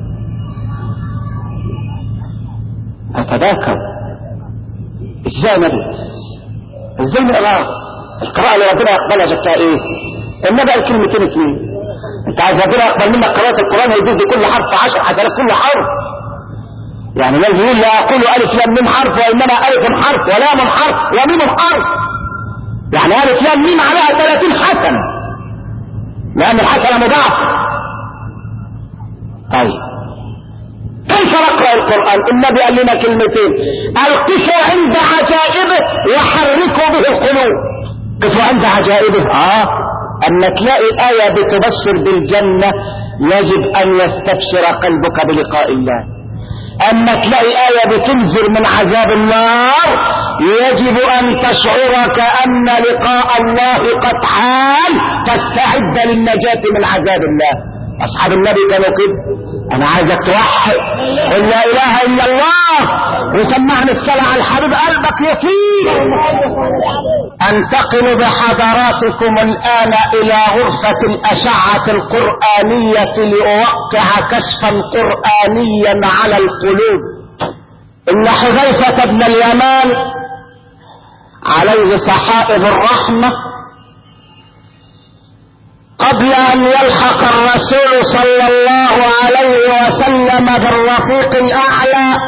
فتباكوا ازاي ندرس ازاي نقرأ القراءة اللي ربنا يقبلها شكلها ايه النبي قال كلمتين اتنين انت عايز ربنا يقبل منك قراءة القرآن هيدوك كل حرف عشر حسنات كل حرف يعني ما بيقول لا أقول ألف لام ميم حرف وإنما ألف حرف ولام حرف وميم حرف يعني ألف لام ميم عليها 30 حسن لأن الحسنة مضاعفة طيب كيف نقرأ القرآن النبي قال لنا كلمتين القفوا عند عجائبه وحركوا به القلوب قفوا عند عجائبه اه اما تلاقي آية بتبشر بالجنة يجب ان يستبشر قلبك بلقاء الله اما تلاقي آية بتنذر من عذاب النار يجب ان تشعر كأن لقاء الله قد حال تستعد للنجاة من عذاب الله اصحاب النبي كانوا كده انا عايزك توحد قل لا اله الا الله وسمعني الصلاة على الحبيب قلبك يطير انتقل بحضراتكم الان الى غرفة الاشعة القرآنية لاوقع كشفا قرآنيا على القلوب ان حذيفة بن اليمان عليه سحائب الرحمة قبل ان يلحق الرسول صلى الله عليه وسلم بالرفيق الاعلى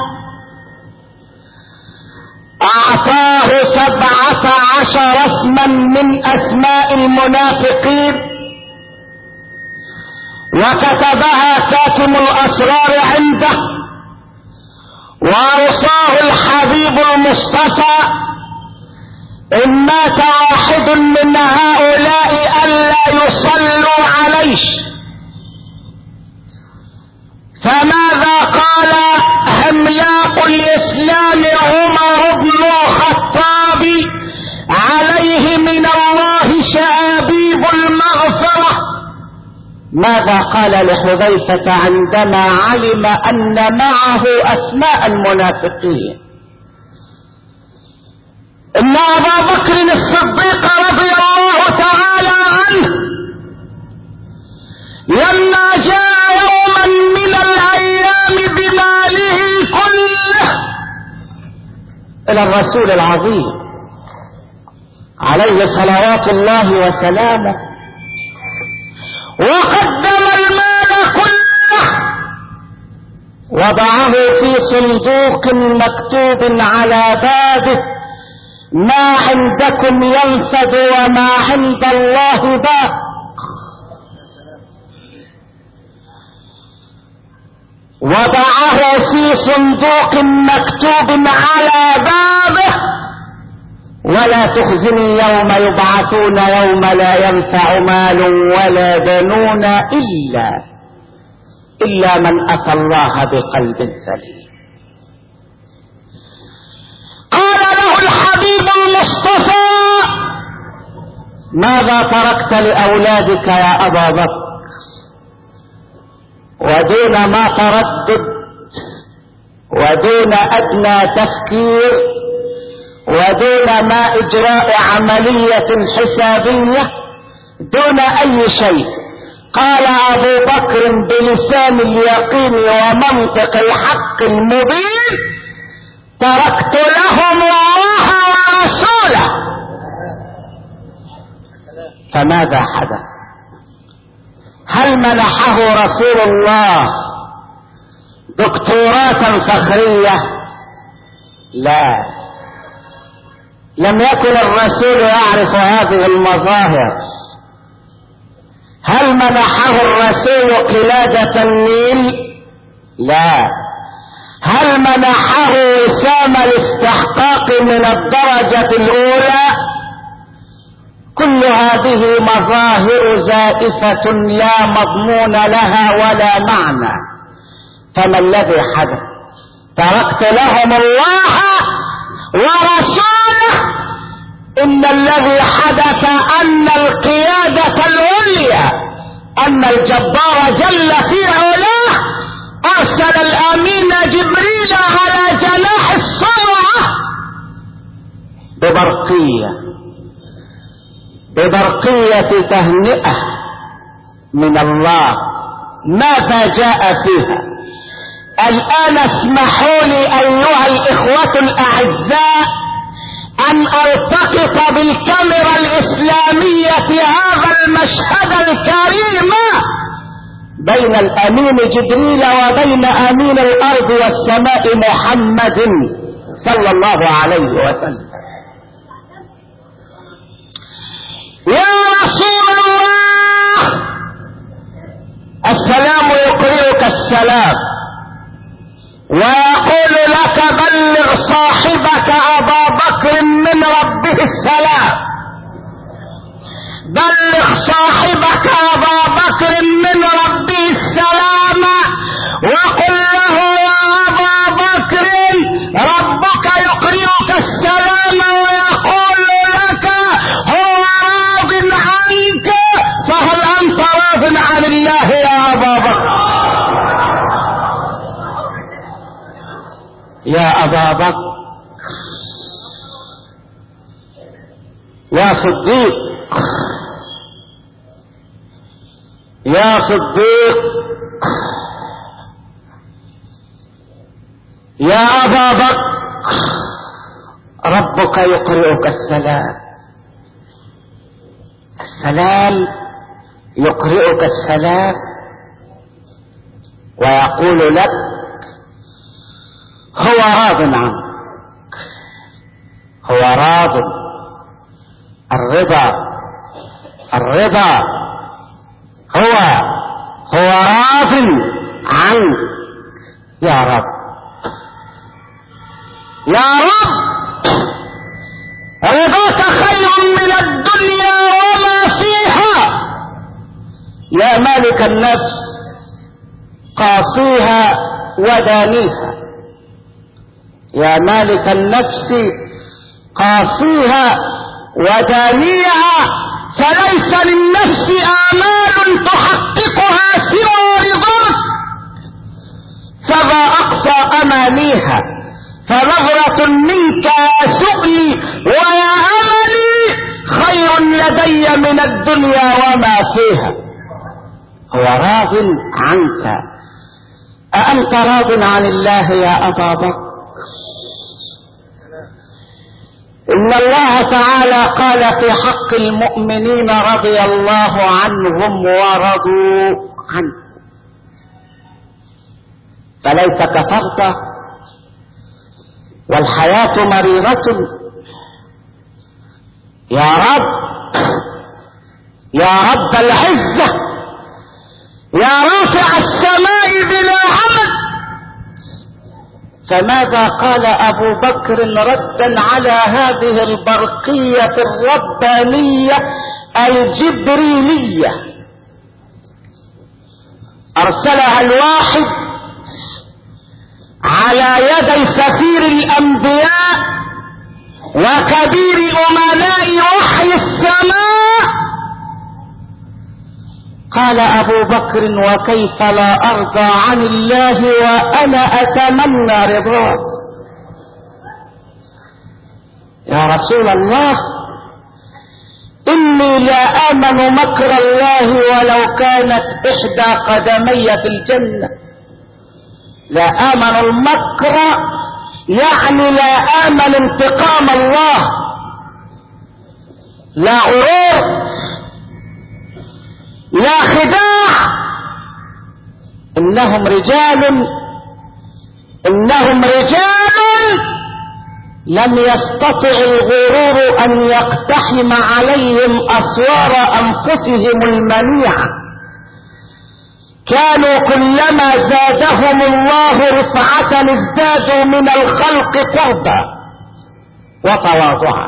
اعطاه سبعة عشر اسما من اسماء المنافقين وكتبها كاتم الاسرار عنده واوصاه الحبيب المصطفى ان مات واحد من هؤلاء الا يصلوا عليه فماذا قال عملاق الاسلام عمر بن الخطاب عليه من الله شابيب المغفرة ماذا قال لحذيفة عندما علم ان معه اسماء المنافقين ان ابا بكر الصديق رضي الله تعالى عنه لما جاء يوما من الايام بماله كله الى الرسول العظيم عليه صلوات الله وسلامه وقدم المال كله وضعه في صندوق مكتوب على بابه ما عندكم ينفد وما عند الله باق وضعه في صندوق مكتوب على بابه ولا تخزني يوم يبعثون يوم لا ينفع مال ولا بنون إلا إلا من أتى الله بقلب سليم قال له الحبيب المصطفى ماذا تركت لأولادك يا أبا بكر ودون ما تردد ودون أدنى تفكير ودون ما إجراء عملية حسابية دون أي شيء قال أبو بكر بلسان اليقين ومنطق الحق المبين تركت لهم الله ورسوله فماذا حدث هل منحه رسول الله دكتوراه فخرية لا لم يكن الرسول يعرف هذه المظاهر هل منحه الرسول قلادة النيل لا هل منحه وسام الاستحقاق من الدرجة الأولى كل هذه مظاهر زائفة لا مضمون لها ولا معنى فما الذي حدث تركت لهم الله ورسوله إن الذي حدث أن القيادة العليا أن الجبار جل في علاه أرسل الأمين جبريل على جناح السرعة ببرقية ببرقية تهنئة من الله ماذا جاء فيها الآن اسمحوا لي أيها الإخوة الأعزاء أن ألتقط بالكاميرا الإسلامية هذا المشهد الكريم بين الأمين جبريل وبين أمين الأرض والسماء محمد صلى الله عليه وسلم يا رسول الله السلام يقرئك السلام ويقول لك بلغ صاحبك أبا بكر من ربه السلام بلغ صاحبك أبا بكر من ربه السلام وقل له يا أبا بكر ربك يقرئك السلام ويقول لك هو راض عنك فهل أنت راض عن الله يا أبا بكر يا أبا بكر يا صديق يا صديق يا أبا بكر ربك يقرئك السلام السلام يقرئك السلام ويقول لك هو راض عنك هو راض الرضا الرضا هو هو راض عنك يا رب يا رب رضاك خير من الدنيا وما فيها يا مالك النفس قاصيها ودانيها يا مالك النفس قاصيها ودانيها فليس للنفس آمال تحققها سوى رضاك فما أقصى أمانيها فنظرة منك يا سؤلي ويا أملي خير لدي من الدنيا وما فيها هو راض عنك أأنت راض عن الله يا أبا بكر إن الله تعالى قال في حق المؤمنين رضي الله عنهم ورضوا عنه فليس كفرت والحياة مريرة يا رب يا رب العزة يا رافع السماء بلا عمد فماذا قال أبو بكر ردا على هذه البرقية الربانية الجبريلية أرسلها الواحد على يدي سفير الأنبياء وكبير أمناء وحي السماء قال أبو بكر وكيف لا أرضى عن الله وأنا أتمنى رضاه يا رسول الله إني لا آمن مكر الله ولو كانت إحدى قدمي في الجنة لا آمن المكر يعني لا آمن انتقام الله لا غرور لا خداع انهم رجال انهم رجال لم يستطع الغرور ان يقتحم عليهم اسوار انفسهم المنيعه كانوا كلما زادهم الله رفعه ازدادوا من الخلق قربا وتواضعا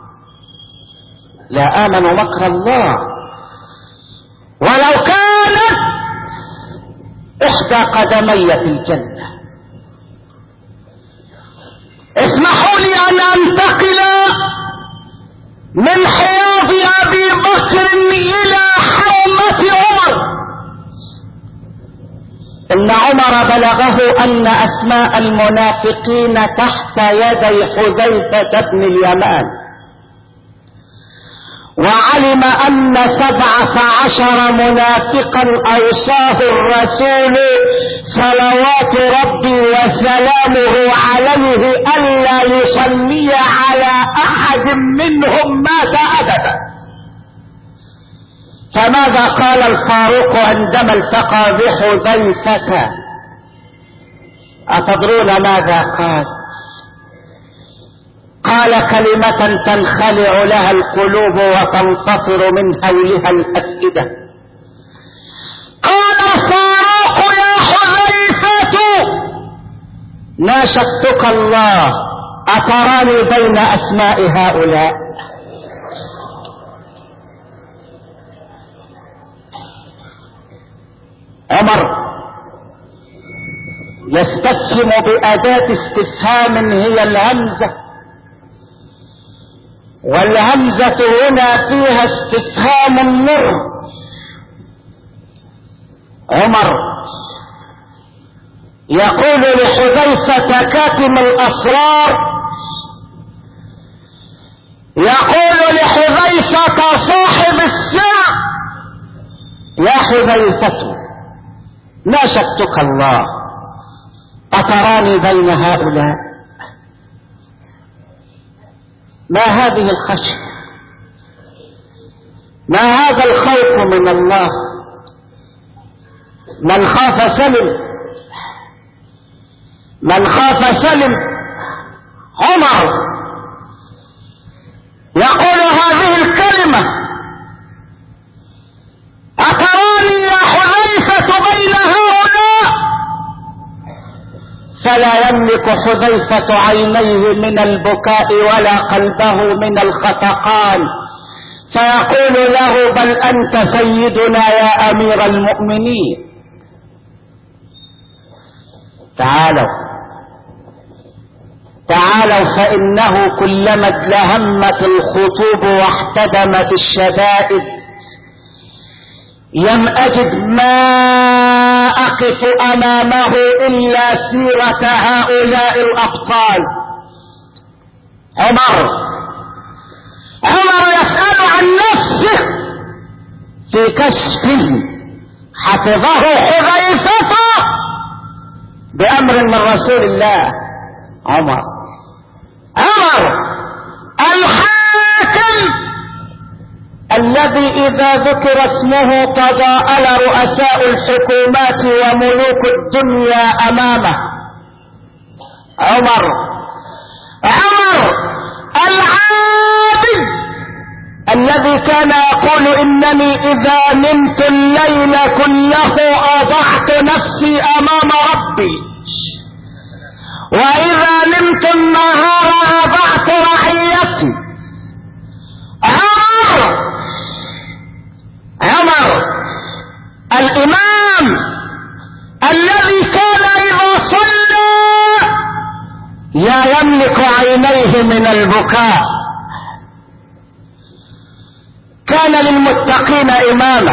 لا امنوا مكر الله ولو كانت احدى قدمي في الجنة اسمحوا لي ان انتقل من حياض ابي بكر الى حومة عمر ان عمر بلغه ان اسماء المنافقين تحت يدي حذيفة بن اليمان وعلم أن سبعة عشر منافقا أوصاه الرسول صلوات ربي وسلامه عليه ألا يصلي على أحد منهم مات أبدا فماذا قال الفاروق عندما التقى بحذيفة أتدرون ماذا قال قال كلمة تنخلع لها القلوب وتنتصر من هولها الأفئدة قال الفاروق يا حذيفة ناشدتك الله أتراني بين أسماء هؤلاء عمر يستفهم بأداة استفهام هي الهمزة والهمزة هنا فيها استفهام مر عمر يقول لحذيفة كاتم الأسرار يقول لحذيفة صاحب السر يا حذيفة ناشدتك الله أتراني بين هؤلاء ما هذه الخشية ما هذا الخوف من الله من خاف سلم من خاف سلم عمر يقول هذه الكلمة أتراني يا حذيفة بين هؤلاء فلا يملك حذيفة عينيه من البكاء ولا قلبه من الخفقان فيقول له بل أنت سيدنا يا أمير المؤمنين تعالوا تعالوا فإنه كلما ادلهمت الخطوب واحتدمت الشدائد لم أجد ما أقف أمامه إلا سيرة هؤلاء الأبطال عمر عمر يسأل عن نفسه في كشف حفظه حذيفة بأمر من رسول الله عمر عمر الحاكم الذي إذا ذكر اسمه تضاءل رؤساء الحكومات وملوك الدنيا أمامه عمر عمر العابد الذي كان يقول إنني إذا نمت الليل كله أضعت نفسي أمام ربي وإذا نمت النهار أضعت رعيتي عمر عمر الإمام الذي كان إذا صلى لا يملك عينيه من البكاء كان للمتقين إماما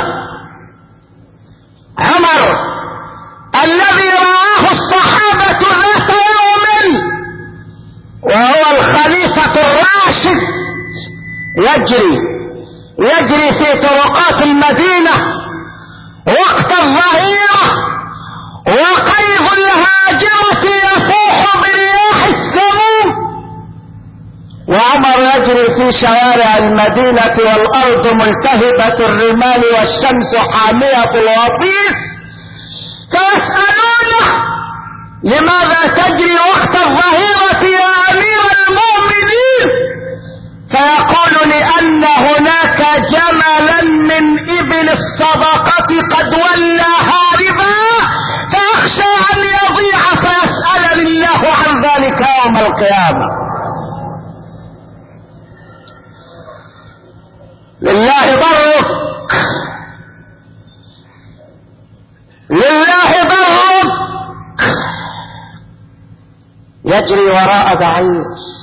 عمر الذي رآه الصحابة ذات يوم وهو الخليفة الراشد يجري يجري في طرقات المدينة وقت الظهيرة وقيظ الهاجرة يفوح برياح السموم وعمر يجري في شوارع المدينة والأرض ملتهبة الرمال والشمس حامية الوطيس فيسألونه لماذا تجري وقت الظهيرة يا أمير المؤمنين فيقول لأن هناك جملا من إبل الصدقة قد ولى هاربا فأخشى أن يضيع فيسألني الله عن ذلك يوم القيامة لله ضرك لله ضرك يجري وراء بعير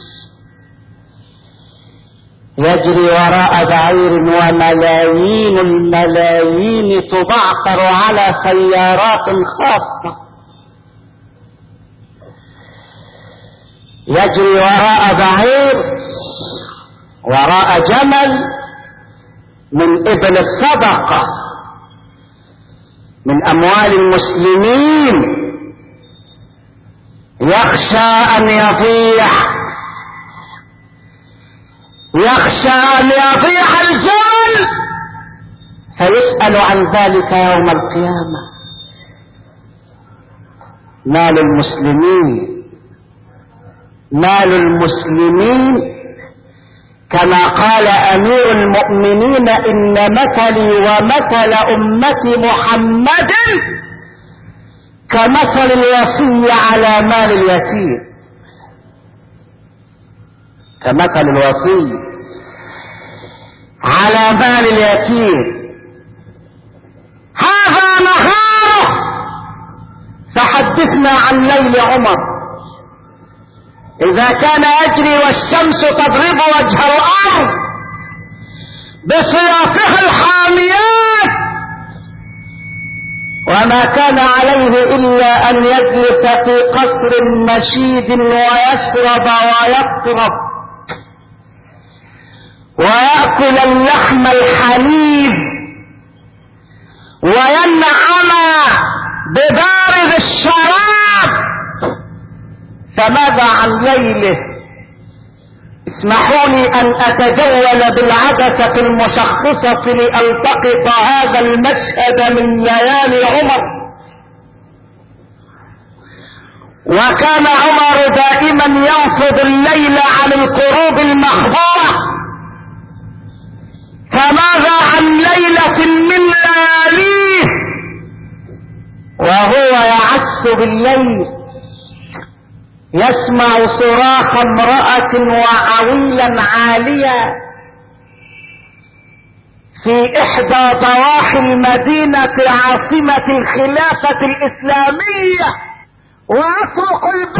يجري وراء بعير وملايين الملايين تبعثر على سيارات خاصة يجري وراء بعير وراء جمل من ابل الصدقة من اموال المسلمين يخشى ان يضيع يخشى ان يضيع الجمل فيسأل عن ذلك يوم القيامة مال المسلمين مال المسلمين كما قال امير المؤمنين ان مثلي ومثل امة محمد كمثل الوصي على مال اليتيم كمثل الوصي على مال اليتيم هذا نهاره فحدثنا عن ليل عمر اذا كان يجري والشمس تضرب وجه الارض بسياطها الحاميات وما كان عليه الا ان يجلس في قصر مشيد ويشرب ويطرب ويأكل اللحم الحليب وينعم ببارد الشراب فماذا عن ليله اسمحوا لي ان اتجول بالعدسة المشخصة لالتقط هذا المشهد من ليالي عمر وكان عمر دائما ينفض الليل عن القروب المحظورة فماذا عن ليلة من لياليه وهو يعس بالليل يسمع صراخ امرأة وعويلا عاليا في احدى ضواحي المدينة عاصمة الخلافة الاسلامية ويطرق الباب